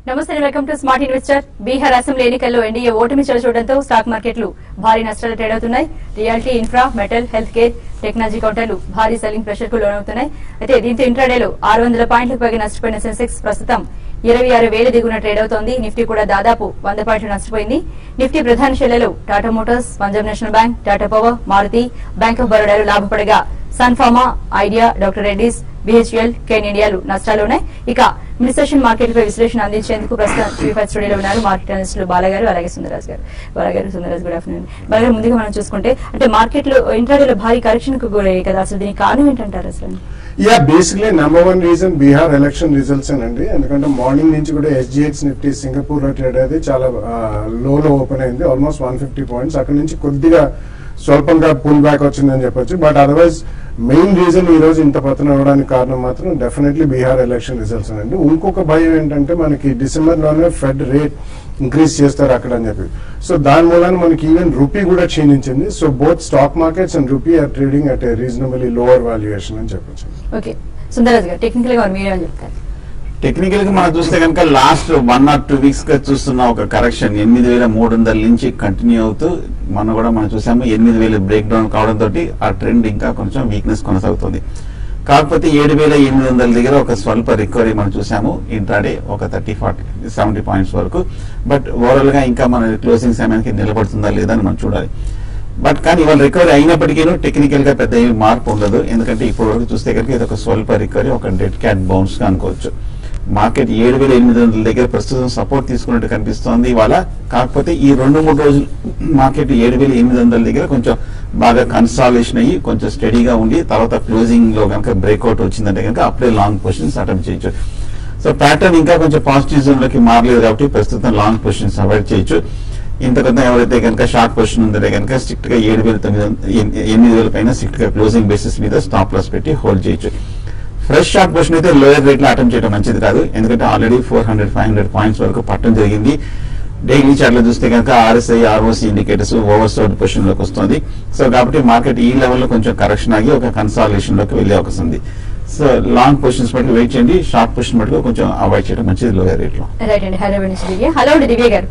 నమస్తే welcome to smart investor Bihar assembly ఎన్నికల్లో NDA ఓటమి చవిచూడడంతో స్టాక్ మార్కెట్లు భారీ నష్టాలు ట్రేడ్ అవుతున్నాయి reality infra metal health care technology కౌంటర్లు భారీ సెల్లింగ్ ప్రెషర్ కు లోనవుతున్నాయి అయితే దీంతో ఇంట్రాడేలో ఆరు వందల పాయింట్లకు పైగా నష్టపోయిన సెన్సెక్స్ ప్రస్తుతం ఇరవై ఆరు వేల దిగున ట్రేడ్ అవుతోంది నిఫ్టీ కూడా దాదాపు వంద పాయింట్లు నష్టపోయింది నిఫ్టీ ప్రధాన షెల్లలో Tata Motors Punjab National Bank Tata Power Maruti Bank of బరోడాలు లాభపడగా Sun Pharma Idea doctor Reddy's BHEL Cairn ఇండియాలు నష్టాలున్నాయి ఇక మినిస్ట్రేషన్ మార్కెట్ పై విశ్లేషణ అందించేందుకు ప్రస్తుతం శ్రీ ఫైవ్ స్టూడియోలో ఉన్నారు మార్కెట్ అనలిస్టులు బాలగారు అలాగే సుందరరాజ్ గారు బాలగారు సుందరరాజ్ గుడ్ ఆఫ్టర్నూన్ బాలగారు ముందుగా మనం చూసుకుంటే అంటే మార్కెట్ లో ఇంట్రాడేలో భారీ కరెక్షన్ కు గురయ్యాయి కదా అసలు దీనికి కారణం ఏంటంటారు అసలు yeah basically number one reason Bihar election results అండి ఎందుకంటే మార్నింగ్ నుంచి కూడా ఎస్జిహెచ్ నిఫ్టీ సింగపూర్ లో ట్రేడ్ అయితే చాలా లోలో ఓపెన్ అయింది ఆల్మోస్ట్ వన్ ఫిఫ్టీ పాయింట్స్ అక్కడ నుంచి కొద్దిగా స్వల్పంగా పుల్ బ్యాక్ వచ్చిందని చెప్పొచ్చు బట్ అదర్వైజ్ మెయిన్ రీజన్ ఈ రోజు ఇంత పతనం అవడానికి కారణం మాత్రం డెఫినెట్లీ బీహార్ ఎలక్షన్ రిజల్ట్స్ అండి ఇంకొక భయం ఏంటంటే మనకి డిసెంబర్ లోనే ఫెడ్ రేట్ ఇంక్రీజ్ చేస్తారు అక్కడ అని చెప్పి సో దాని మూలాన మనకి ఈవెన్ రూపీ కూడా క్షీణించింది so both stock markets and rupee are trading at a reasonably lower valuation అని చెప్పొచ్చు ఓకే సుందరరాజ్ గారు టెక్నికల్ గా మీరేమని చెప్తారు టెక్నికల్ గా మనం చూస్తే కనుక last one or two weeks గా చూస్తున్న ఒక కరెక్షన్ ఎనిమిది వేల మూడు వందల నుంచి కంటిన్యూ అవుతూ మనం కూడా మనం చూసాము ఎనిమిది వేల బ్రేక్ డౌన్ కావడంతో ఆ ట్రెండ్ ఇంకా కొంచెం వీక్నెస్ కొనసాగుతుంది కాకపోతే ఏడు వేల ఎనిమిది వందల దగ్గర ఒక స్వల్ప రికవరీ మనం చూసాము ఇంట్రాడే ఒక థర్టీ ఫార్టీ సెవెంటీ పాయింట్స్ వరకు బట్ ఓవరాల్ గా ఇంకా మన క్లోజింగ్ సమయానికి నిలబడుతుందా లేదా అని మనం చూడాలి బట్ కానీ ఇవాళ రికవరీ అయినప్పటికీ టెక్నికల్ గా పెద్ద ఏమీ మార్పు ఉండదు ఎందుకంటే ఇప్పుడు వరకు చూస్తే కనుక ఇది ఒక స్వల్ప రికవరీ ఒక డెడ్ క్యాట్ బౌన్స్ గా అనుకోవచ్చు మార్కెట్ ఏడు వేల ఎనిమిది వందల దగ్గర ప్రస్తుతం సపోర్ట్ తీసుకున్నట్టు కనిపిస్తోంది ఇవాళ కాకపోతే ఈ రెండు మూడు రోజులు మార్కెట్ ఏడు వేల ఎనిమిది వందల దగ్గర కొంచెం బాగా కన్సాలేషన్ అయ్యి కొంచెం స్టడీగా ఉండి తర్వాత క్లోజింగ్ లో కనుక బ్రేక్అవుట్ వచ్చిందంటే కనుక అప్పుడే లాంగ్ పొజిషన్స్ అటెంప్ట్ చేయొచ్చు సో ప్యాటర్న్ ఇంకా కొంచెం పాజిటివ్ జోన్ లోకి మారలేదు కాబట్టి ప్రస్తుతం లాంగ్ పొజిషన్స్ అవాయిడ్ చేయొచ్చు ఇంతకంతా ఎవరైతే కనుక షార్ట్ పొజిషన్ ఉందంటే కనుక స్ట్రిక్ట్ గా ఏడు వేల తొమ్మిది వంద- ఎన్- ఎనిమిది వేల పైన స్ట్రిక్ట్ గా క్లోజింగ్ బేసిస్ మీద స్టాప్ లాస్ పెట్టి హోల్డ్ చేయొచ్చు ఫ్రెష్ షార్ట్ పొజిషన్ అయితే లోయర్ రేట్ లో అటెంప్ట్ చేయడం మంచిది కాదు ఎందుకంటే already four hundred five hundred points వరకు పట్టడం జరిగింది డైలీ చార్ట్ లో చూస్తే కనుక RSI ROC indicators oversold position లోకి వస్తుంది సో కాబట్టి మార్కెట్ ఈ లెవెల్ లో కొంచెం కరెక్షన్ ఆగి ఒక కన్సాలేషన్ లోకి వెళ్ళే అవకాశం ఉంది సో లాంగ్ పొజిషన్స్ మటుకు వెయిట్ చేయండి షార్ట్ పొజిషన్ మటుకు కొంచెం అవాయిడ్ చేయడం మంచిది లోయర్ రేట్ లో రైట్ అండి హైదరాబాద్ నుంచి దివ్య హలో అండి దివ్య గారు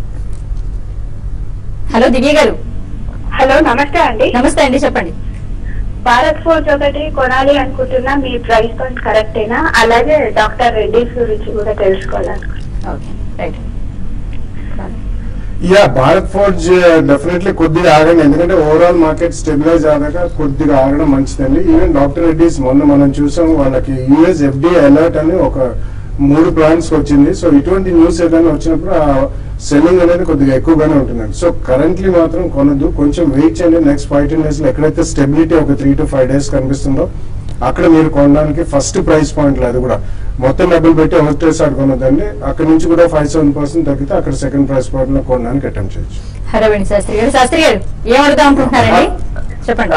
హలో దివ్య గారు హలో నమస్తే అండి నమస్తే అండి చెప్పండి భారత్ ఫోర్స్ ఒకటి కొనాలి అనుకుంటున్నా మీ ప్రైస్ పాయింట్ కరెక్టేనా అలాగే డాక్టర్ రెడ్డిస్ గురించి కూడా తెలుసుకోవాలనుకుంటున్నా okay right yeah Bharat Forge definitely కొద్దిగా ఆగండి ఎందుకంటే ఓవరాల్ మార్కెట్ స్టెబిలైజ్ అవ్వక కొద్దిగా ఆగడం మంచిదండి ఈవెన్ డాక్టర్ రెడ్డిస్ మొన్న మనం చూసాం వాళ్ళకి యుఎస్ ఎఫ్డిఐ అలర్ట్ అని ఒక మూడు ప్లాన్స్ వచ్చింది సో ఇటువంటి న్యూస్ ఏదైనా వచ్చినప్పుడు ఆ సెల్లింగ్ అనేది కొద్దిగా ఎక్కువగానే ఉంటుందండి సో కరెంట్లీ మాత్రం కొనద్దు కొంచెం వెయిట్ చేయండి నెక్స్ట్ ఫైవ్ టెన్ డేస్ లో ఎక్కడైతే స్టెబిలిటీ ఒక త్రీ టు ఫైవ్ డేస్ కనిపిస్తుందో అక్కడ మీరు కొనడానికి ఫస్ట్ ప్రైస్ పాయింట్ అది కూడా మొత్తం డబ్బులు పెట్టి ఒకటేసారి కొనొద్దండి అక్కడ నుంచి కూడా ఫైవ్ సెవెన్ పర్సెంట్ తగ్గితే అక్కడ సెకండ్ ప్రైస్ పాయింట్ లో కొనడానికి అటెంప్ట్ చేయొచ్చు హైదరాబాద్ నుంచి శాస్త్రి గారు శాస్త్రి గారు ఏం అడుగుదాం అనుకుంటున్నారండి చెప్పండి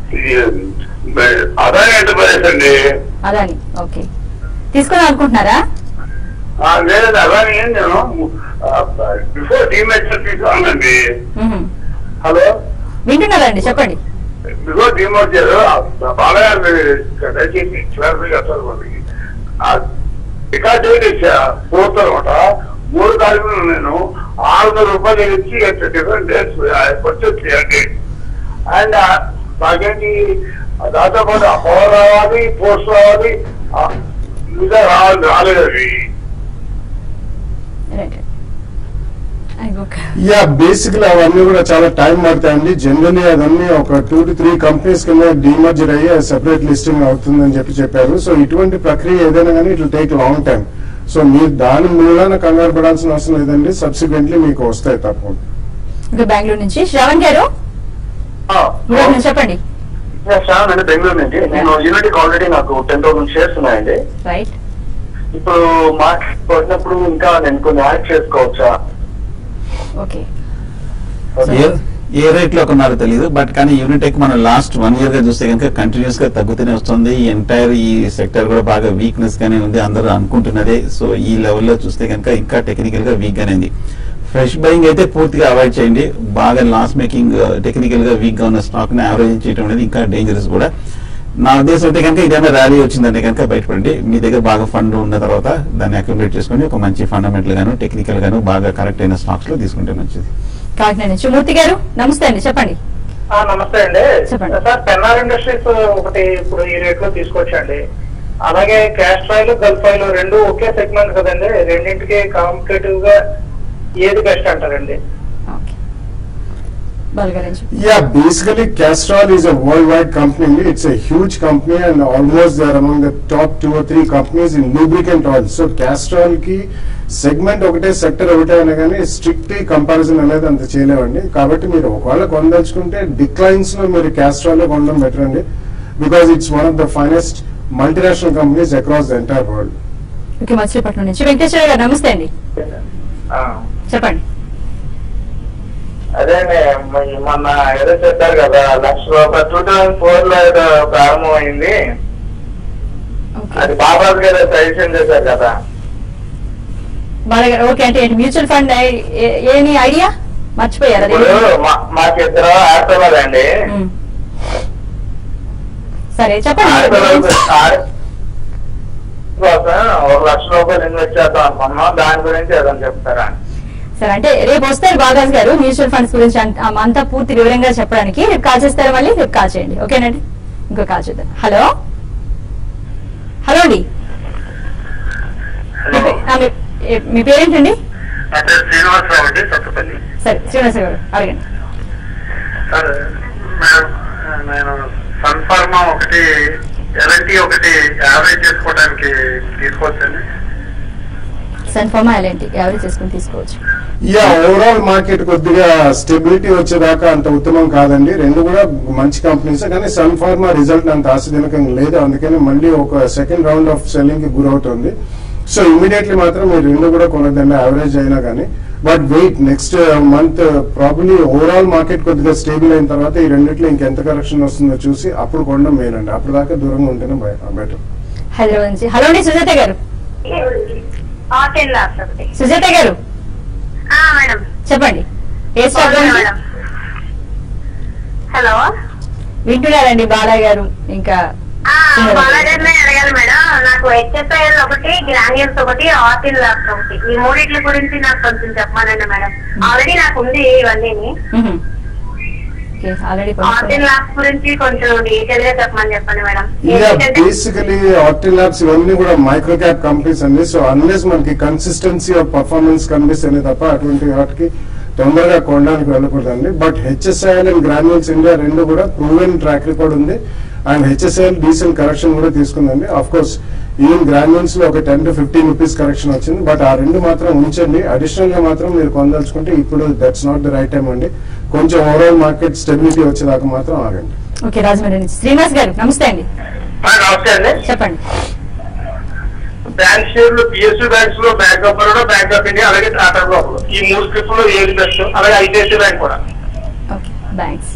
అదాని ఎంటర్ప్రైజెస్ అండి అదాని ఓకే తీసుకుందాం అనుకుంటున్నారా ఆ, లేదండి అదాని నేను బిఫోర్ డిమెర్జర్ తీసుకున్నానండి మ్మ్. హలో వింటున్నారండి చెప్పండి బిఫోర్ డిమెర్జర్ బాగా దయచేసి క్లారిఫై చేస్తారు మనకి రికార్డ్ డేట్ ఫోర్త్ అనమాట మూడు తారీఖులు నేను ఆరు వందల రూపాయలు ఇచ్చి డిఫరెంట్ డేట్స్ పర్చేస్ చేయండి అండ్ నాకేంటి దాంతో పాటు పవర్ రావాలి పోస్ట్ రావాలి ఆ, ఇంకా రావాలి రాలేదు అవి రైట్ అయిపోక యా బేసిక్లీ అవన్నీ కూడా చాలా టైం పడతాయండి జనరల్లీ అవన్నీ ఒక టూ టు త్రీ కంపెనీస్ కింద డిమర్జర్ అయ్యి సెపరేట్ లిస్టింగ్ అవుతుందని చెప్పి చెప్పారు సో ఇటువంటి ప్రక్రియ ఏదైనా కానీ it take long time so మీరు దాని మూలాన కంగారు పడాల్సిన అవసరం లేదండి సబ్సిక్వెంట్లీ మీకు వస్తాయి తప్పకుండా ఇంకా బెంగళూరు నుంచి శ్రవణ్ గారు గుడ్ ఆఫ్టర్నూన్ చెప్పండి శ్రావణ్ అండి బెంగళూరు నుంచి నేను యూనిటీకి ఆల్రెడీ నాకు టెన్ థౌసండ్ షేర్స్ ఉన్నాయండి రైట్ ఇప్పుడు మార్కెట్ పడినప్పుడు ఇంకా నేను కొన్ని యాడ్ చేసుకోవచ్చా ఓకే ఏ ఏ రేట్ లో కొన్నారో తెలియదు బట్ కానీ యూనిటెక్ మనం లాస్ట్ వన్ ఇయర్ గా చూస్తే కనుక కంటిన్యూస్ గా తగ్గుతూనే వస్తుంది ఈ ఎంటైర్ ఈ సెక్టర్ కూడా బాగా వీక్నెస్ గానే ఉంది అందరూ అనుకుంటున్నదే సో ఈ లెవెల్లో చూస్తే కనుక ఇంకా టెక్నికల్ గా వీక్ గానే ఉంది ఫ్రెష్ బయింగ్ అయితే పూర్తిగా అవాయిడ్ చేయండి బాగా లాస్ మేకింగ్ టెక్నికల్ గా వీక్ గా ఉన్న స్టాక్ ని యావరేజ్ చేయడం అనేది ఇంకా డేంజరస్ కూడా నా ఉద్దేశం అయితే కనుక ఇదేమైనా ర్యాలీ వచ్చిందంటే కనుక బయటపడండి మీ దగ్గర బాగా ఫండ్ ఉన్న తర్వాత దాన్ని అక్యుములేట్ చేసుకొని ఒక మంచి ఫండమెంటల్ గాను టెక్నికల్ గాను బాగా కరెక్ట్ అయిన స్టాక్స్ లో తీసుకుంటే మంచిది కాకినాడ నుంచి మూర్తి గారు నమస్తే అండి చెప్పండి ఆ, నమస్తే అండి చెప్పండి. సార్ పెన్నార్ ఇండస్ట్రీస్ ఒకటి ఇప్పుడు ఈ రేట్ లో తీసుకొచ్చండి అలాగే క్యాస్ట్ ఆయిల్ గల్ఫ్ ఆయిల్ రెండు ఒకే సెగ్మెంట్ కదండి రెండింటికి కాంపిటేటివ్ గా ఏది బెస్ట్ అంటారండి ఓకే బాల్ గారు నుంచి Yeah, basically Castrol is a worldwide company. It's a huge company and almost they are among the top two or three companies in lubricant oil. So Castrol కి segment ఒకటే sector ఒకటే అయినా కానీ strict comparison అనేది అంత చేయలేమండి కాబట్టి మీరు ఒకవేళ కొనదలుచుకుంటే డిక్లైన్స్ లో మీరు Castrol లో కొనడం బెటర్ అండి because it's one of the finest multinational companies across the entire world okay Machilipatnam నుంచి వెంకటేశ్వర గారు నమస్తే అండి చెప్పండి అదే మొన్న ఏదో చెప్పారు కదా లక్ష రూపాయలు టూ థౌసండ్ ఫోర్ లో ఏదో ప్రారంభమైంది ఓకే అది బాబాబు గారు సజెషన్ చేశారు కదా బాలయ్య గారు ఓకే అంటే ఏంటి మ్యూచువల్ ఫండ్ ఐ- ఏ- ఏని ఐడియా మర్చిపోయారు అది ఇప్పుడు మా- మాకు ఇద్దరు ఆడపిల్లలండి ఉమ్. సరే చెప్పండి ఆడపిల్లలకు ఆడ- కోసం ఒక లక్ష రూపాయలు ఇన్వెస్ట్ చేద్దాం అనుకున్నాం దాని గురించి ఏదైనా చెప్తారా సరే అంటే రేపు వస్తారు బాగాజ్ గారు మ్యూచువల్ ఫండ్స్ గురించి అంత- ఆ, అంతా పూర్తి వివరంగా చెప్పడానికి రేపు కాల్ చేస్తారా మళ్ళీ రేపు కాల్ చేయండి ఓకేనండి ఇంకో కాల్ చేద్దాం హలో హలో అండి మీ పే- ఆ, మీ- ఏ- మీ పేరేంటండి నా పేరు శ్రీనివాసరావు అండి సత్తుపల్లి సరే శ్రీనివాస గారు అడగండి సార్ మేడం నేను సన్ ఫార్మా ఒకటి ఎల్ఎన్టీ ఒకటి యావరేజ్ చేసుకోవడానికి తీసుకోవచ్చండి సన్ఫార్మా ఎలాంటి యావరేజ్ చేసుకుని తీసుకోవచ్చు యా ఓవరాల్ మార్కెట్ కొద్దిగా స్టెబిలిటీ వచ్చేదాకా అంత ఉత్తమం కాదండి రెండు కూడా మంచి కంపెనీస్ కానీ సన్ ఫార్మా రిజల్ట్ అంత ఆశాజనకంగా లేదు అందుకని మళ్ళీ ఒక సెకండ్ రౌండ్ ఆఫ్ సెల్లింగ్ కి గురవుతుంది సో ఇమీడియట్లీ మాత్రం మీరు రెండు కూడా కొనదండి యావరేజ్ అయినా కానీ but wait next month probably overall market కొద్దిగా స్టేబుల్ అయిన తర్వాత ఈ రెండిట్లో ఇంకెంత కరెక్షన్ వస్తుందో చూసి అప్పుడు కొనడం మేలండి అప్పుడు దాకా దూరంగా ఉంటేనే బెటర్ హైదరాబాద్ నుంచి హలో అండి సుజాత గారు ఆటెల్ లాస్ ఒకటి సుజాత గారు ఆ, మేడం చెప్పండి ఏ స్టాక్ అవునా, గురించి? మేడం హలో వింటున్నారండి బాలయ్య గారు ఇంకా ఆ, బాలాగారినే అడగాలి మేడం నాకు హెచ్ఎస్ఐఎల్ ఒకటి గ్రాన్యూల్స్ ఒకటి ఆర్టిల్ లాస్ ఒకటి ఈ మూడిట్ల గురించి నాకు కొంచెం చెప్పాలండి మేడం ఆల్రెడీ నాకు ఉంది ఇవన్నీ ఆల్రెడీ ఆర్టిల్ లాస్ గురించి కొంచెం డీటెయిల్ గా చెప్పమని చెప్పండి మేడం యా ఎందుకంటే బేసికలీ ఆర్టిల్ ల్యాబ్స్ ఇవన్నీ కూడా మైక్రో క్యాప్ కంపెనీస్ అండి సో అన్లెస్ మనకి కన్సిస్టెన్సీ ఆఫ్ పర్ఫార్మెన్స్ కనిపిస్తుంది తప్ప అటువంటి వాటికి తొందరగా కొనడానికి వెళ్ళకూడదండి but HSIL and Granules India రెండు కూడా ప్రూవెన్ ట్రాక్ రికార్డ్ ఉంది అండ్ హెచ్ఎస్ఐఎల్ డీసెంట్ కరెక్షన్ కూడా తీసుకుందండి ఆఫ్ కోర్స్ ఈవెన్ గ్రాన్యూల్స్ లో ఒక ten to fifteen rupees correction వచ్చింది బట్ ఆ రెండు మాత్రం ఉంచండి అడిషనల్ గా మాత్రం మీరు కొనదలుచుకుంటే ఇప్పుడు that's not the right time అండి కొంచెం ఓవరాల్ మార్కెట్ స్టెబిలిటీ వచ్చేదాకా మాత్రం ఆగండి ఓకే రాజమండ్రి నుంచి శ్రీనివాస్ గారు నమస్తే అండి నమస్తే అండి చెప్పండి బ్యాంక్ షేర్లు పిఎస్యూ బ్యాంక్స్ లో bank of Baroda bank of India అలాగే టాటా గ్లోబల్ ఈ మూడు స్క్రిప్ట్ లో ఏది బెస్ట్ అలాగే ఐసిఐసి బ్యాంక్ కూడా okay banks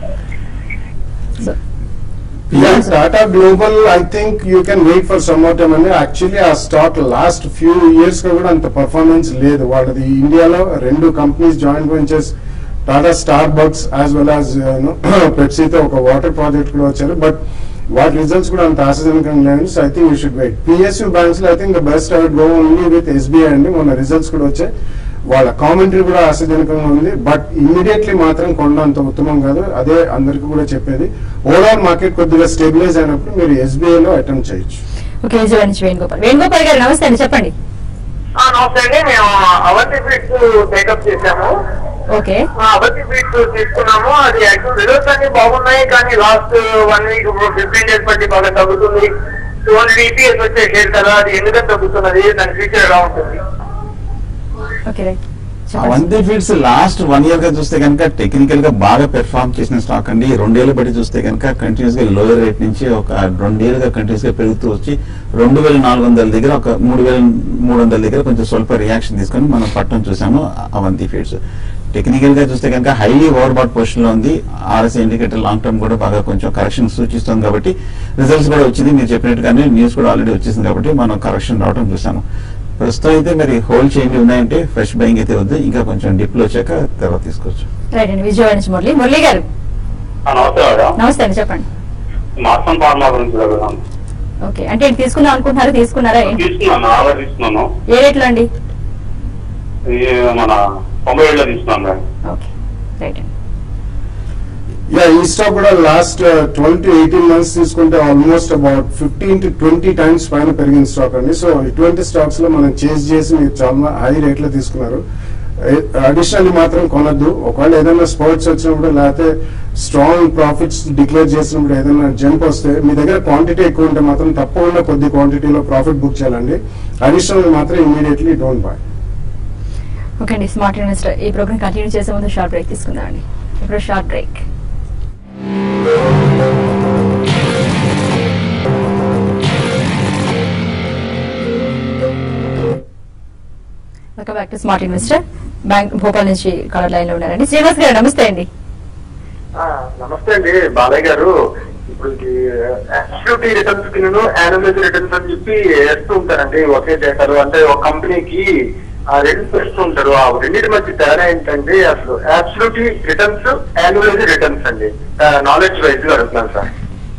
so Yeah, Tata Global, I think you can wait for some more time. And actually, ఆ స్టాక్ లాస్ట్ ఫ్యూ ఇయర్స్ గా కూడా అంత పర్ఫార్మెన్స్ లేదు వాళ్ళది ఇండియాలో రెండు companies joint ventures Tata Starbucks as well as పెప్సీతో ఒక వాటర్ ప్రాజెక్ట్ కూడా వచ్చారు బట్ వాటి రిజల్ట్స్ కూడా అంత ఆశాజనకంగా లేవు so I think you should wait PSU banks లో I think the best I go only with SBI అండి మొన్న రిజల్ట్స్ కూడా వచ్చాయి వాళ్ళ కామెంటరీ కూడా ఆశాజనకంగా ఉంది బట్ ఇమ్మీడియట్లీ మాత్రం కొనడం అంత ఉత్తమం కాదు అదే అందరికీ కూడా చెప్పేది ఓవరాల్ మార్కెట్ కొద్దిగా స్టెబిలైజ్ అయినప్పుడు మీరు ఎస్బీఐ లో అటెంప్ట్ చేయొచ్చు ఓకే విజయవాడ నుంచి వేణుగోపాల్ వేణుగోపాల్ గారు నమస్తే అండి చెప్పండి ఆ, నమస్తే అండి మేము అవంతి ఫీడ్స్ టేకప్ చేశాము ఓకే ఆ, అవంతి ఫీడ్స్ తీసుకున్నాము అది యాక్చువల్ రిజల్ట్స్ అన్ని బాగున్నాయి కానీ last one week fifteen days బట్టి బాగా తగ్గుతుంది టూ హండ్రెడ్ ఈపీఎస్ వచ్చే షేర్ కదా అది ఎందుకంటే తగ్గుతున్నది దాని ఫ్యూచర్ ఎలా ఉంటుంది okay right Avanti feeds last one year గా చూస్తే కనుక టెక్నికల్ గా బాగా పెర్ఫార్మ్ చేసిన స్టాక్ అండి రెండేళ్ళు బట్టి చూస్తే కనుక కంటిన్యూస్ గా లోయర్ రేట్ నుంచి ఒక రెండేళ్లుగా కంటిన్యూస్ గా పెరుగుతూ వచ్చి రెండు వేల నాలుగు వందల దగ్గర ఒక మూడు వేల మూడు వందల దగ్గర కొంచెం స్వల్ప రియాక్షన్ తీసుకొని మనం పట్టణం చూసాము అవంతి ఫీడ్స్ టెక్నికల్ గా చూస్తే కనుక హైలీ ఓవర్ బాట్ పొజిషన్ లో ఉంది ఆర్ఎస్ ఇండికేటర్ లాంగ్ టర్మ్ కూడా బాగా కొంచెం కరెక్షన్ సూచిస్తుంది కాబట్టి రిజల్ట్స్ కూడా వచ్చింది మీరు చెప్పినట్టుగానే న్యూస్ కూడా ఆల్రెడీ వచ్చేసింది కాబట్టి మనం కరెక్షన్ రావడం చూసాము ప్రస్తుతం అయితే మరి హోల్డ్ చేయండి ఉన్నాయంటే ఫ్రెష్ బయింగ్ అయితే వద్దు ఇంకా కొంచెం డిప్ లో వచ్చాక తర్వాత తీసుకోవచ్చు రైట్ అండి విజయవాడ నుంచి మురళి మురళి గారు నమస్తే మేడం నమస్తే అండి చెప్పండి మాసం ఫార్మా గురించి చదువుదాం ఓకే అంటే ఇది తీసుకుందాం అనుకుంటున్నారా తీసుకున్నారా ఏంటి తీసుకున్నాను ఆర్డర్ తీసుకున్నాను ఏ రేట్లో అండి ఈ మన తొంభై ఏళ్ళలో తీసుకున్నాను మేడం ఓకే రైట్ అండి యా ఈ స్టాక్ కూడా last twelve to eighteen months తీసుకుంటే almost about fifteen to twenty times పైన పెరిగిన స్టాక్ అండి సో ఇటువంటి స్టాక్స్ లో మనం చేజ్ చేసి మీరు చాలా హై రేట్ లో తీసుకున్నారు అడిషనల్ మాత్రం కొనద్దు ఒకవేళ ఏదైనా స్పోర్ట్స్ వచ్చినప్పుడు లేకపోతే స్ట్రాంగ్ ప్రాఫిట్స్ డిక్లేర్ చేసినప్పుడు ఏదైనా జంప్ వస్తే మీ దగ్గర క్వాంటిటీ ఎక్కువ ఉంటే మాత్రం తప్పకుండా కొద్ది క్వాంటిటీలో ప్రాఫిట్ బుక్ చేయాలండి అడిషనల్ మాత్రం ఇమీడియట్లీ డోంట్ బై ఓకే అండి స్మార్ట్ ఇన్వెస్టర్ ఈ ప్రోగ్రామ్ కంటిన్యూ చేసే ముందు షార్ట్ బ్రేక్ తీసుకుందాం అండి ఇప్పుడు short break welcome back to smart investor bank Bhopal నుంచి కలర్ లైన్ లో ఉన్నారండి శ్రీనివాస్ గారు నమస్తే అండి ఆ, నమస్తే అండి బాలయ్య గారు ఇప్పుడు అబ్సల్యూట్ రిటర్న్స్ కి యాన్యువల్ రిటర్న్స్ అని చెప్పి వేస్తూ ఉంటారండి ఒకే డేటాలు అంటే ఒక కంపెనీకి ఆ రెండు వేస్తూ ఉంటారు ఆ రెండింటి మధ్య తేడా ఏంటంటే అసలు అబ్సల్యూట్ రిటర్న్స్ యాన్యువల్ రిటర్న్స్ అండి నాలెడ్జ్ వైజ్ గా అడుగుతున్నాను సార్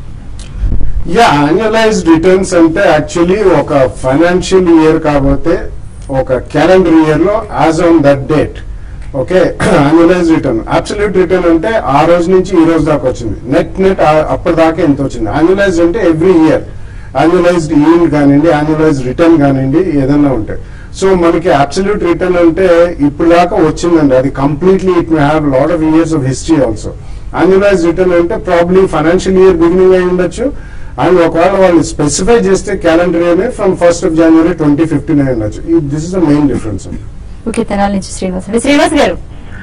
యా యాన్యువలైజ్డ్ రిటర్న్స్ అంటే యాక్చువల్లీ ఒక ఫైనాన్షియల్ ఇయర్ కాకపోతే ఒక క్యాలెండర్ ఇయర్ లో as on that date okay annualise return absolute return అంటే ఆ రోజు నుంచి ఈ రోజు దాకా వచ్చింది నెట్ నెట్ అప్పటిదాకా ఎంత వచ్చింది యాన్యువలైజ్ అంటే ఎవ్రీ ఇయర్ యాన్యువలైజ్డ్ ఈల్డ్ కానివ్వండి యాన్యువలైజ్డ్ రిటర్న్ కానివ్వండి ఏదైనా ఉంటాయి సో మనకి అబ్సల్యూట్ రిటర్న్ అంటే ఇప్పుడు దాకా వచ్చిందండి అది completely it may have lot of years of history also annualise return అంటే ప్రాబ్లీ ఫైనాన్షియల్ ఇయర్ బిగినింగ్ అయి ఉండొచ్చు అండ్ ఒకవేళ వాళ్ళు స్పెసిఫై చేస్తే calendar year from first of January twenty fifteen అయి ఉండొచ్చు this is the main difference okay Tenali నుంచి శ్రీనివాస్ అండి శ్రీనివాస్ గారు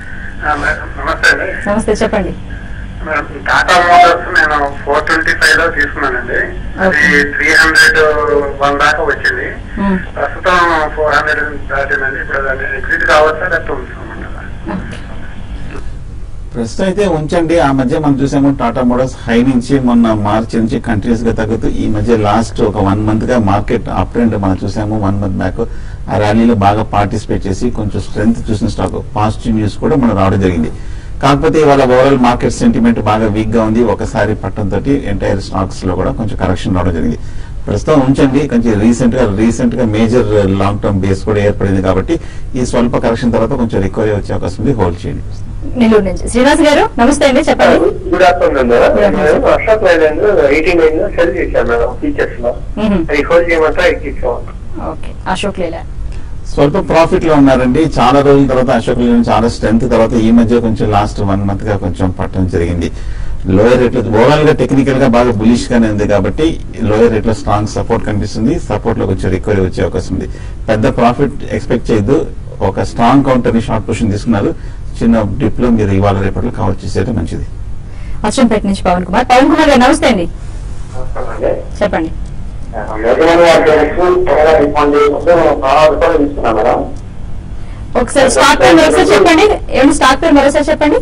నమస్తే అండి నమస్తే చెప్పండి మేడం టాటా మోటార్స్ నేను ఫోర్ ట్వంటీ ఫైవ్ లో తీసుకున్నానండి అది త్రీ హండ్రెడ్ వన్ దాకా వచ్చింది మ్మ్. ప్రస్తుతం ఫోర్ హండ్రెడ్ దాటిందండి ఇప్పుడు దాన్ని ఎగ్జిట్ కావచ్చా లేకపోతే ఉంచుకోమంటారా ఓకే. ప్రస్తుతం అయితే ఉంచండి ఆ మధ్య మనం చూసాము టాటా మోటార్స్ హై నుంచి మొన్న మార్చి నుంచి కంటిన్యూస్ గా తగ్గుతూ ఈ మధ్య లాస్ట్ ఒక వన్ మంత్ గా మార్కెట్ అప్ ట్రెండ్ మనం చూసాము వన్ మంత్ బ్యాక్ ఆ ర్యాలీలో బాగా పార్టిసిపేట్ చేసి కొంచెం స్ట్రెంత్ చూసిన స్టాక్ పాజిటివ్ న్యూస్ కూడా మనం రావడం జరిగింది కాకపోతే ఇవాళ ఓవరాల్ మార్కెట్ సెంటిమెంట్ బాగా వీక్ గా ఉంది ఒకసారి పట్టడంతో ఎంటైర్ స్టాక్స్ లో కూడా కొంచెం కరెక్షన్ రావడం జరిగింది ప్రస్తుతం ఉంచండి కొంచెం రీసెంట్ గా రీసెంట్ గా మేజర్ లాంగ్ టర్మ్ బేస్ కూడా ఏర్పడింది కాబట్టి ఈ స్వల్ప కరెక్షన్ తర్వాత కొంచెం రికవరీ వచ్చే అవకాశం ఉంది హోల్డ్ చేయండి నెల్లూరు నుంచి శ్రీనివాస్ గారు నమస్తే అండి చెప్పండి గుడ్ ఆఫ్టర్నూన్ Good afternoon. నేను అశోక్ లైలాండ్ ఎయిటీ నైన్ లో సెల్ చేశాను మేడం ఫీచర్స్ లో మ్మ్. అది హోల్డ్ చేయమంటే ఎక్కించాను ఓకే అశోక్ లేలా స్వల్ప ప్రాఫిట్ లో ఉన్నారండి చాలా రోజుల తర్వాత అశోక్ లేలాండ్ చాలా స్ట్రెంత్ తర్వాత ఈ మధ్య కొంచెం లాస్ట్ వన్ మంత్ గా కొంచెం పట్టడం జరిగింది లోయర్ రేట్ లో ఓవరాల్ గా టెక్నికల్ గా బాగా బులిష్ గానే ఉంది కాబట్టి లోయర్ రేట్ లో స్ట్రాంగ్ సపోర్ట్ కనిపిస్తుంది సపోర్ట్ లో కొంచెం రికవరీ వచ్చే అవకాశం ఉంది పెద్ద ప్రాఫిట్ ఎక్స్పెక్ట్ చేయొద్దు ఒక స్ట్రాంగ్ కౌంటర్ ని షార్ట్ పొజిషన్ తీసుకున్నారు చిన్న డిప్ లో మీరు ఇవాళ రేపట్లో కవర్ చేసేది మంచిది అచ్చంపేట నుంచి పవన్ కుమార్ పవన్ కుమార్ గారు నమస్తే అండి చెప్పండి ఒకసారి స్టాక్ పేరు మరోసారి చెప్పండి ఏమండి స్టాక్ పేరు మరోసారి చెప్పండి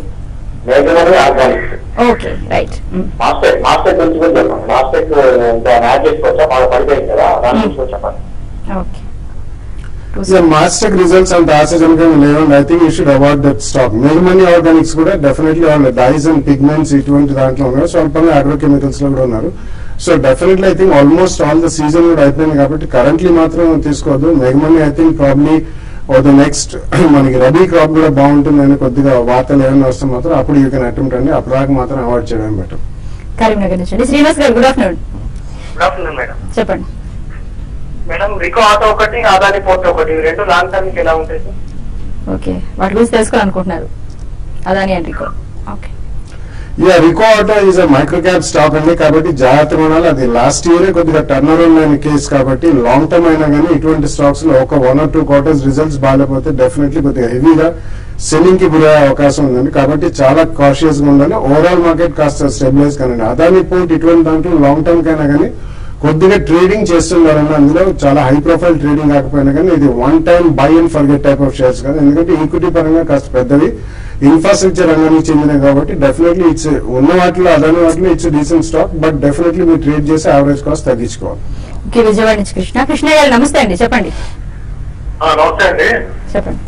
ఓకే రైట్ మాస్టర్ మాస్టర్ గురించి కూడా చెప్పండి మాస్టర్ యాడ్ చేసుకోవచ్చా బాగా పడిపోయింది కదా దాని గురించి కూడా చెప్పండి ఓకే మాస్టెక్ రిజల్ట్స్ అంత ఆశాజనకంగా లేవండి I think you should avoid that stock main organics కూడా డెఫినెట్లీ వాళ్ళ డైస్ అండ్ పిగ్మెంట్స్ ఇటువంటి దాంట్లో ఉన్నారు స్వల్పంగా అగ్రోకెమికల్స్ లో కూడా ఉన్నారు so definitely I think almost all the season కూడా అయిపోయింది కాబట్టి కరెంట్లీ మాత్రం తీసుకోవద్దు మెగమనీ ఐ థింక్ ప్రాబ్లీ ఓ ద నెక్స్ట్ మనకి రబీ క్రాప్ కూడా బాగుంటుందని కొద్దిగా వార్తలు ఏమైనా వస్తే మాత్రం అప్పుడు యూ కెన్ అటెంప్ట్ అండి అప్పటిదాకా మాత్రం అవాయిడ్ చేయడం బెటర్ కరీంనగర్ నుంచి అండి Srinivas garu good afternoon good afternoon madam చెప్పండి మేడం రికో ఆటో ఒకటి అదాని పోర్ట్ ఒకటి ఇవి రెండు లాంగ్ టర్మ్ కి ఎలా ఉంటాయి సార్ ఓకే వాటి గురించి తెలుసుకోవాలనుకుంటున్నారు Adani and Rico okay yeah Rico auto is a micro cap stock అండి కాబట్టి జాగ్రత్తగా ఉండాలి అది లాస్ట్ ఇయర్ కొద్దిగా టర్న్ అరౌండ్ అయిన కేసు కాబట్టి లాంగ్ టర్మ్ అయినా కానీ ఇటువంటి స్టాక్స్ లో ఒక one or two quarters results బాగాలేకపోతే డెఫినెట్లీ కొద్దిగా హెవీగా సెల్లింగ్ కి గురయ్యే అవకాశం ఉందండి కాబట్టి చాలా కాషియస్ గా ఉండాలి ఓవరాల్ మార్కెట్ కాస్త స్టెబిలైజ్ కానండి అదాని పోర్ట్ ఇటువంటి దాంట్లో లాంగ్ టర్మ్ కైనా కానీ కొద్దిగా ట్రేడింగ్ చేస్తున్నారని అందులో చాలా హై ప్రొఫైల్ ట్రేడింగ్ కాకపోయినా కానీ ఇది one time buy and forget type of shares కదా ఎందుకంటే ఈక్విటీ పరంగా కాస్త పెద్దవి ఇన్ఫ్రాస్ట్రక్చర్ రంగానికి చెందినవి కాబట్టి డెఫినెట్లీ ఇట్స్ ఉన్న వాటిలో అదాని వాటిలో it's decent stock but definitely మీరు ట్రేడ్ చేసి యావరేజ్ కాస్ట్ తగ్గించుకోవాలి ఓకే విజయవాడ నుంచి కృష్ణ కృష్ణ గారు నమస్తే అండి చెప్పండి నమస్తే అండి చెప్పండి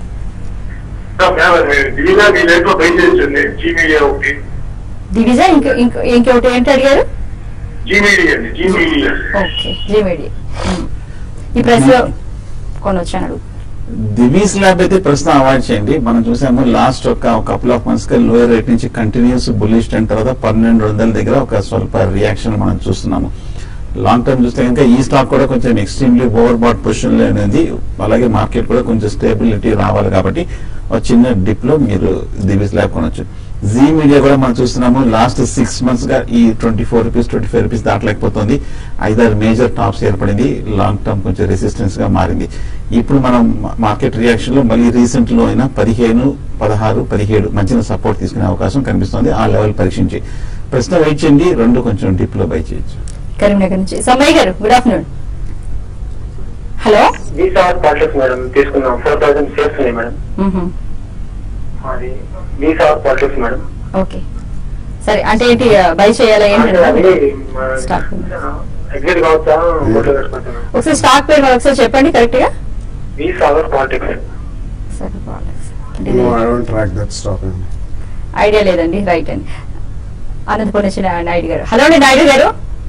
దిగినా మీ లైఫ్ లో బయట చేసింది జీవీఏ ఒకటి దివిజా ఇంక ఇంక ఇంకొకటి ఏంటి అడిగారు జీమీడియా అండి జీమీడియా ఓకే జీమీడియా ఈ ప్రైస్ లో కొనొచ్చాను అడుగు దివీస్ ల్యాబ్ అయితే ప్రస్తుతం అవాయిడ్ చేయండి మనం చూసాము లాస్ట్ ఒక కపుల్ ఆఫ్ మంత్స్ గా లోయర్ రేట్ నుంచి కంటిన్యూస్ బుల్లిష్ ట్రెండ్ తర్వాత పన్నెండు వందల దగ్గర ఒక స్వల్ప రియాక్షన్ మనం చూస్తున్నాము లాంగ్ టర్మ్ చూస్తే కనుక ఈ స్టాక్ కూడా కొంచెం ఎక్స్ట్రీమ్లీ ఓవర్ బాట్ పొజిషన్ లో అనేది అలాగే మార్కెట్ కూడా కొంచెం స్టేబిలిటీ రావాలి కాబట్టి ఒక చిన్న డిప్ లో మీరు దివీస్ ల్యాబ్ కొనొచ్చు జీ మీడియా కూడా మనం చూస్తున్నాము లాస్ట్ సిక్స్ మంత్స్ గా ఈ twenty four rupees twenty five rupees దాటలేకపోతుంది ఐదారు మేజర్ టాప్స్ ఏర్పడింది లాంగ్ టర్మ్ కొంచెం రెసిస్టెన్స్ గా మారింది ఇప్పుడు మనం మార్కెట్ రియాక్షన్ లో మళ్ళీ రీసెంట్ లో అయినా పదిహేను పదహారు పదిహేడు మధ్యన సపోర్ట్ తీసుకునే అవకాశం కనిపిస్తుంది ఆ లెవెల్ పరీక్షించి ప్రశ్న వెయిట్ చేయండి రెండు కొంచెం డిప్ లో బై చేయొచ్చు కరీంనగర్ నుంచి Sammayya garu good afternoon hello visa politics madam తీసుకున్నాం ఫోర్ థౌసండ్ షేర్స్ ఉన్నాయి మేడం అది వీసా పాలిటిక్స్ మేడం ఓకే సరే అంటే ఏంటి బై చేయాలా అది ఏంటంటే Stock. ఎగ్జిట్ కావచ్చా ఓట్లు పెట్టుకుంటున్నాం ఒకసారి స్టాక్ పేరు మరి ఒకసారి చెప్పండి కరెక్ట్ గా వీసా పాలిటిక్స్ సరే బాగుంది. అంటే no I don't track that stock అండి ఐడియా లేదండి రైట్ అండి అనంతపురం నుంచి నా- నాయుడు గారు హలో అండి నాయుడు గారు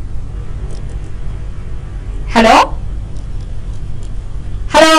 హలో హలో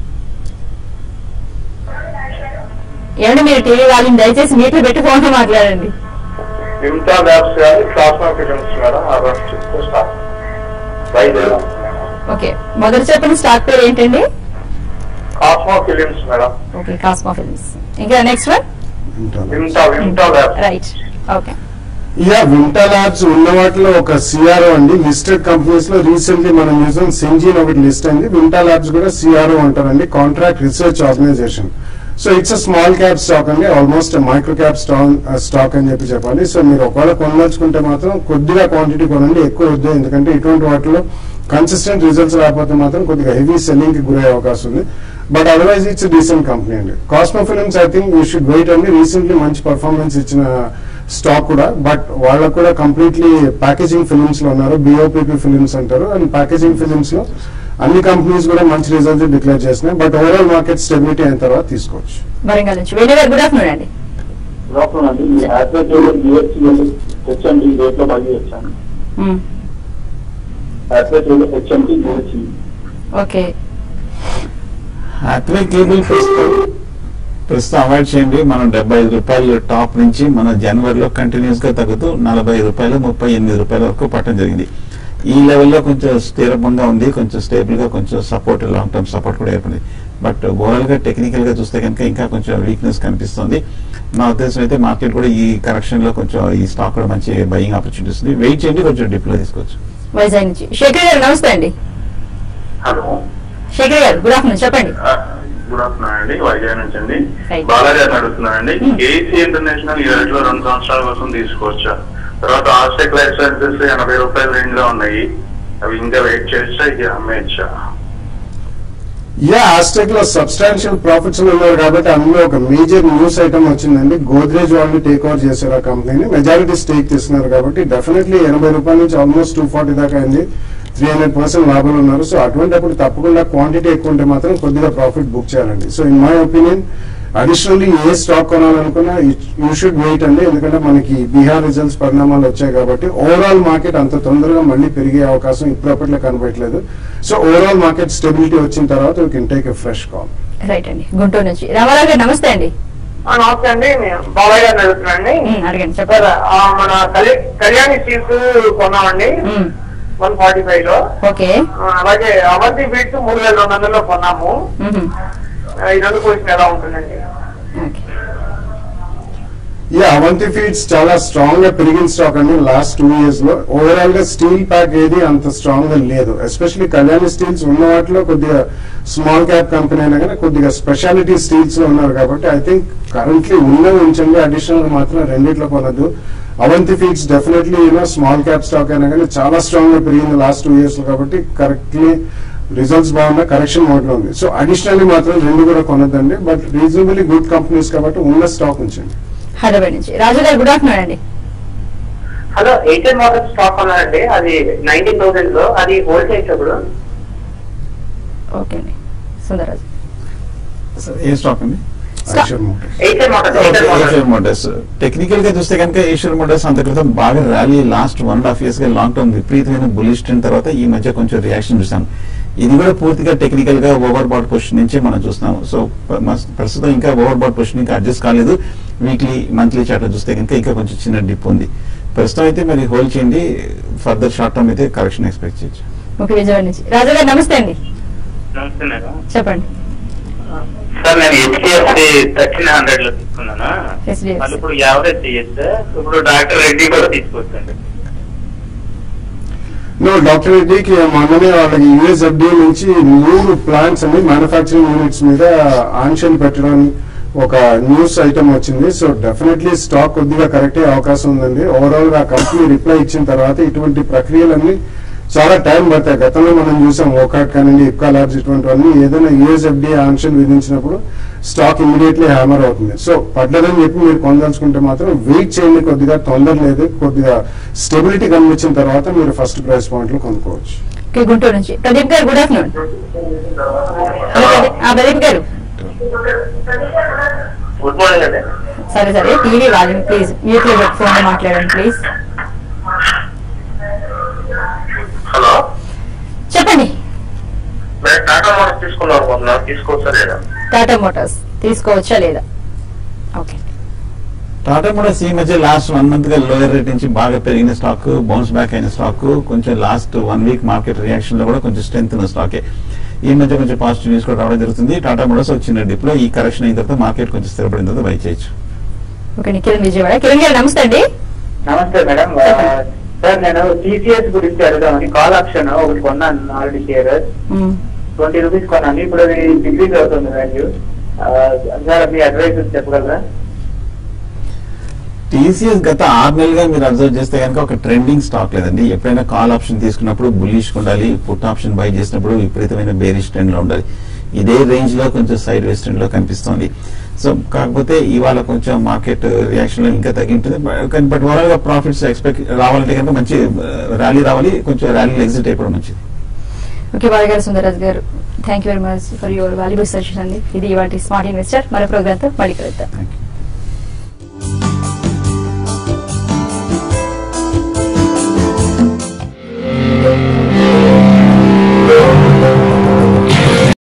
ఏమండి మీరు టీవీ వాళ్ళని దయచేసి మీటర్ పెట్టి ఫోన్ మాట్లాడండి విమ్టా ల్యాబ్స్ కానీ ప్లాస్మా ఫిలిమ్స్ మేడం ఆ రెండు చెప్తే స్టాక్ బయట ఓకే మొదటి చెప్పిన స్టాక్ పేరు ఏంటండి Cosmo Films madam okay Cosmo Films ఇంకా next one Vimta Vimta Labs right okay yeah Vimta Labs ఉన్న వాటిలో ఒక సిఆర్ఓ అండి లిస్టెడ్ కంపెనీస్ లో రీసెంట్లీ మనం చూసాం సెంజిన్ ఒకటి లిస్ట్ అయింది వింటా ల్యాబ్స్ కూడా సిఆర్ఓ అంటారండి contract research organization so it's a small cap stock అండి almost micro cap stock stock అని చెప్పి చెప్పాలి సో మీరు ఒకవేళ కొనదలుచుకుంటే మాత్రం కొద్దిగా క్వాంటిటీ కొనండి ఎక్కువ వద్దు ఎందుకంటే ఇటువంటి వాటిలో కన్సిస్టెంట్ రిజల్ట్స్ రాకపోతే మాత్రం కొద్దిగా హెవీ సెల్లింగ్ కి గురయ్యే అవకాశం ఉంది but otherwise it's decent company అండి Cosmo Films I think you should wait అండి రీసెంట్లీ మంచి పర్ఫార్మెన్స్ ఇచ్చిన స్టాక్ కూడా బట్ వాళ్ళకు కూడా కంప్లీట్లీ ప్యాకేజింగ్ ఫిలిమ్స్ లో ఉన్నారు బిఓపిపి ఫిలిమ్స్ అంటారు అండ్ ప్యాకేజింగ్ ఫిలిమ్స్ లో అన్ని కంపెనీస్ కూడా మంచి రిజల్ట్స్ డిక్లేర్ చేసినాయి బట్ ఓవరాల్ మార్కెట్ స్టెబిలిటీ అయిన తర్వాత తీసుకోవచ్చు వరంగల్ నుంచి వేణు గారు గుడ్ ఆఫ్టర్నూన్ అండి లోపల అండి ఈ యాడ్వెట్ యూఎస్సీ హెచ్ఎండి రేట్లో బాగా వచ్చాను మ్మ్. యాడ్వెట్ HMD USC okay Hathway cable ప్రస్తుతం ప్రస్తుతం అవాయిడ్ చేయండి మనం డెబ్బై ఐదు రూపాయలు టాప్ నుంచి మన జనవరిలో కంటిన్యూస్ గా తగ్గుతూ నలభై ఐదు రూపాయలు ముప్పై ఎనిమిది రూపాయల వరకు పట్టడం జరిగింది ఈ లెవెల్లో కొంచెం స్థిరంగా ఉంది కొంచెం స్టేబుల్ గా కొంచెం సపోర్ట్ లాంగ్ టర్మ్ సపోర్ట్ కూడా ఏర్పడింది బట్ ఓవరాల్ గా టెక్నికల్ గా చూస్తే కనుక ఇంకా కొంచెం వీక్నెస్ కనిపిస్తుంది నా ఉద్దేశం అయితే మార్కెట్ కూడా ఈ కరెక్షన్ లో కొంచెం ఈ స్టాక్ కూడా మంచి బయింగ్ ఆపర్చునిటీస్ ఉంది వెయిట్ చేయండి కొంచెం డిప్ లో తీసుకోవచ్చు వైజాగ్ నుంచి శేఖర్ గారు నమస్తే అండి hello Shekhar garu good afternoon చెప్పండి గుడ్ ఆఫ్టర్నూన్ అండి వైజాగ్ నుంచి అండి Right. బాలాజీ అని అడుగుతున్నానండి ఏసీ ఇంటర్నేషనల్ ఈ రేట్లో రెండు సంవత్సరాల కోసం తీసుకోవచ్చా తర్వాత ఆస్టెక్ లైఫ్ సైన్సెస్ ఎనభై రూపాయల రేంజ్ లో ఉన్నాయి అవి ఇంకా వెయిట్ చేయొచ్చా ఇది అమ్మేయచ్చా యా ఆస్టెక్ లో సబ్స్టాన్షియల్ ప్రాఫిట్స్ ఉన్నారు కాబట్టి అందులో ఒక మేజర్ న్యూస్ ఐటమ్ వచ్చిందండి గోద్రేజ్ వాళ్ళు టేక్ ఓవర్ చేశారు ఆ కంపెనీని మెజారిటీ స్టేక్ తీసుకున్నారు కాబట్టి డెఫినెట్లీ ఎనభై రూపాయల నుంచి ఆల్మోస్ట్ టూ ఫార్టీ దాకా అయింది త్రీ హండ్రెడ్ పర్సెంట్ లాభాలు ఉన్నారు సో అటువంటిప్పుడు తప్పకుండా క్వాంటిటీ ఎక్కువ ఉంటే మాత్రం కొద్దిగా ప్రాఫిట్ బుక్ చేయాలండి so in my opinion additionally ఏ స్టాక్ కొనాలనుకున్నా యూ షుడ్ వెయిట్ అండి ఎందుకంటే మనకి బీహార్ రిజల్ట్స్ పరిణామాలు వచ్చాయి కాబట్టి ఓవరాల్ మార్కెట్ అంత తొందరగా మళ్ళీ పెరిగే అవకాశం ఇప్పుడప్పట్లో కనబడట్లేదు సో ఓవరాల్ మార్కెట్ స్టెబిలిటీ వచ్చిన తర్వాత you can take a fresh call right అండి గుంటూరు నుంచి రామారావు గారు నమస్తే అండి నమస్తే అండి నేను బాబాయ్ గారిని అడుగుతున్నాండి మ్మ్, అడగండి చెప్పండి సార్ ఆ, మన కళ్యా- కళ్యాణి సీట్స్ కొన్నామండి మ్మ్, వన్ ఫార్టీ ఫైవ్ లో ఓకే ఆ, అలాగే అవంతి బీట్స్ మూడు వేల రెండు వందల్లో కొన్నాము మ్మ్, ఆ, ఈ రెండు పొజిషన్ ఎలా ఉంటుందండి ఓకే ఈ అవంతి ఫీడ్స్ చాలా స్ట్రాంగ్ గా పెరిగిన స్టాక్ అండి లాస్ట్ టూ ఇయర్స్ లో ఓవరాల్ గా స్టీల్ ప్యాక్ ఏది అంత స్ట్రాంగ్ గా లేదు ఎస్పెషల్లీ కళ్యాణి స్టీల్స్ ఉన్న వాటిలో కొద్దిగా స్మాల్ క్యాప్ కంపెనీ అయినా కానీ కొద్దిగా స్పెషాలిటీ స్టీల్స్ లో ఉన్నారు కాబట్టి ఐ థింక్ కరెంట్లీ ఉన్న ఉంచండి అడిషనల్ గా మాత్రం రెండిట్లో కొనద్దు Avanti Feeds definitely you know small cap stock అయినా కానీ చాలా స్ట్రాంగ్ గా పెరిగింది లాస్ట్ టూ ఇయర్స్ లో కాబట్టి కరెక్ట్లీ రిజల్ట్స్ బాగున్నా కరెక్షన్ మోడ్ లో ఉంది సో అడిషనల్లీ మాత్రం రెండు కూడా కొనద్దండి బట్ రీజనబుల్లీ గుడ్ కంపెనీస్ కాబట్టి ఉన్న స్టాక్ ఉంచండి హైదరాబాద్ నుంచి రాజు గారు గుడ్ ఆఫ్టర్నూన్ అండి హలో ఎయిటీన్ మోడల్ స్టాక్ ఉన్నారండి అది నైన్టీన్ థౌసండ్ లో అది హోల్డ్ చేసేప్పుడు ఓకే అండి సుందరరాజు ఏ స్టాక్ అండి Stop. Eicher Motors Eicher Motor Eicher Motor Eicher Motors technical గా చూస్తే కనుక ఏషియర్ మోటార్స్ అంత క్రితం బాగా rally last one and half years గా లాంగ్ టర్మ్ విపరీతమైన బులిష్ ట్రెండ్ తర్వాత ఈ మధ్య కొంచెం రియాక్షన్ చూసాం ఇది కూడా పూర్తిగా టెక్నికల్ గా ఓవర్ బాట్ పొజిషన్ నుంచి మనం చూస్తున్నాం సో ప- మస్- ప్రస్తుతం ఇంకా ఓవర్ బాట్ పొజిషన్ ఇంకా అడ్జస్ట్ కాలేదు వీక్లీ మంత్లీ చార్ట్ చూస్తే కనుక ఇంకా కొంచెం చిన్న డిప్ ఉంది ప్రస్తుతం అయితే మరి హోల్డ్ చేయండి ఫర్దర్ షార్ట్ టర్మ్ అయితే కరెక్షన్ ఎక్స్పెక్ట్ చేయొచ్చు ఓకే విజయవాడ నుంచి రాజా గారు నమస్తే అండి నమస్తే మేడం చెప్పండి సార్ నేను హెచ్డిఎఫ్సి థర్టీన్ హండ్రెడ్ లో తీసుకున్నాను HDFC. మళ్ళీ ఇప్పుడు యావరేజ్ చేయొచ్చు ఇప్పుడు డాక్టర్ రెడ్డి కూడా తీసుకోవచ్చండి నో డాక్టర్ రెడ్డికి మొన్ననే వాళ్ళకి యుఎస్ఎఫ్డి నుంచి మూడు ప్లాంట్స్ అన్ని మ్యానుఫాక్చరింగ్ యూనిట్స్ మీద ఆంక్షన్ పెట్టడం ఒక న్యూస్ ఐటమ్ వచ్చింది సో డెఫినెట్లీ స్టాక్ కొద్దిగా కరెక్ట్ అయ్యే అవకాశం ఉందండి ఓవరాల్ గా కంపెనీ రిప్లై ఇచ్చిన తర్వాత ఇటువంటి ప్రక్రియలన్నీ చాలా టైం పడతాయి గతంలో మనం చూసాం ఓకాట్ కానివ్వండి ఇప్కా లాబ్స్ ఇటువంటివన్నీ ఏదైనా యుఎస్ఎఫ్డి ఆంక్షన్ విధించినప్పుడు స్టాక్ ఇమీడియట్లీ హ్యామర్ అవుతుంది సో పడ్డదని చెప్పి మీరు కొనదలుచుకుంటే మాత్రం వెయిట్ చేయండి కొద్దిగా తొందర లేదు కొద్దిగా స్టెబిలిటీ కనిపించిన తర్వాత మీరు ఫస్ట్ ప్రైస్ పాయింట్ లో కొనుక్కోవచ్చు ఓకే గుంటూరు నుంచి ప్రదీప్ గారు గుడ్ ఆఫ్టర్నూన్ ప్రదీప్ గారు గుడ్ మార్నింగ్ అండి సరే సరే టీవీ వాల్యూమ్ ప్లీజ్ మ్యూట్ లో ఫోన్ లో మాట్లాడండి ప్లీజ్ హలో చెప్పండి నేను టాటా మోటార్ తీసుకుందాం అనుకుంటున్నాను తీసుకోవచ్చా లేదా టాటా మోటార్స్ తీసుకోవచ్చా లేదా ఓకే టాటా మోటార్స్ ఈ మధ్య లాస్ట్ వన్ మంత్ గా లోయర్ రేట్ నుంచి బాగా పెరిగిన స్టాక్ బౌన్స్ బ్యాక్ అయిన స్టాక్ కొంచెం last one week market reaction లో కూడా కొంచెం స్ట్రెంత్ ఉన్న స్టాకే ఈ మధ్య కొంచెం పాజిటివ్ న్యూస్ కూడా రావడం జరుగుతుంది టాటా మోటార్స్ ఒక చిన్న డిప్ లో ఈ కరెక్షన్ అయిన తర్వాత మార్కెట్ కొంచెం స్థిరపడిన తర్వాత బై చేయొచ్చు ఓకే అండి కిరణ్ విజయవాడ కిరణ్ గారు నమస్తే అండి నమస్తే మేడం ఆ, సార్ నేను టీసీఎస్ గురించి అడుగుదామని కాల్ ఆప్షన్ ఒకటి కొన్నాను ఆల్రెడీ షేర్ మ్మ్. ట్వంటీ రూపీస్ కొన్నాను ఇప్పుడు అది డిక్రీజ్ అవుతుంది వాల్యూ సార్ మీ అడ్వైస్ చెప్పగలరా టీసీఎస్ గత ఆరు నెలలుగా మీరు అబ్జర్వ్ చేస్తే కనుక ఒక ట్రెండింగ్ స్టాక్ లేదండి ఎప్పుడైనా కాల్ ఆప్షన్ తీసుకున్నప్పుడు బుల్లిష్ ఉండాలి పుట్ ఆప్షన్ బై చేసినప్పుడు విపరీతమైన బేరిష్ ట్రెండ్ లో ఉండాలి ఇదే రేంజ్ లో కొంచెం సైడ్ వేస్ ట్రెండ్ లో కనిపిస్తోంది సో కాకపోతే ఇవాళ కొంచెం మార్కెట్ రియాక్షన్ లో ఇంకా తగ్గి ఉంటుంది బట్ ఓవరాల్ గా ప్రాఫిట్స్ ఎక్స్పెక్ట్ రావాలంటే కనుక మంచి ర్యాలీ రావాలి కొంచెం ర్యాలీ ఎగ్జిట్ అయిపోవడం మంచిది ఓకే బాగా garu Sundararaj garu thank you very much for your valuable suggestion అండి ఇది ఇవాటి స్మార్ట్ ఇన్వెస్టర్ మరో ప్రోగ్రామ్ తో మళ్ళీ కలుద్దాం థ్యాంక్ యూ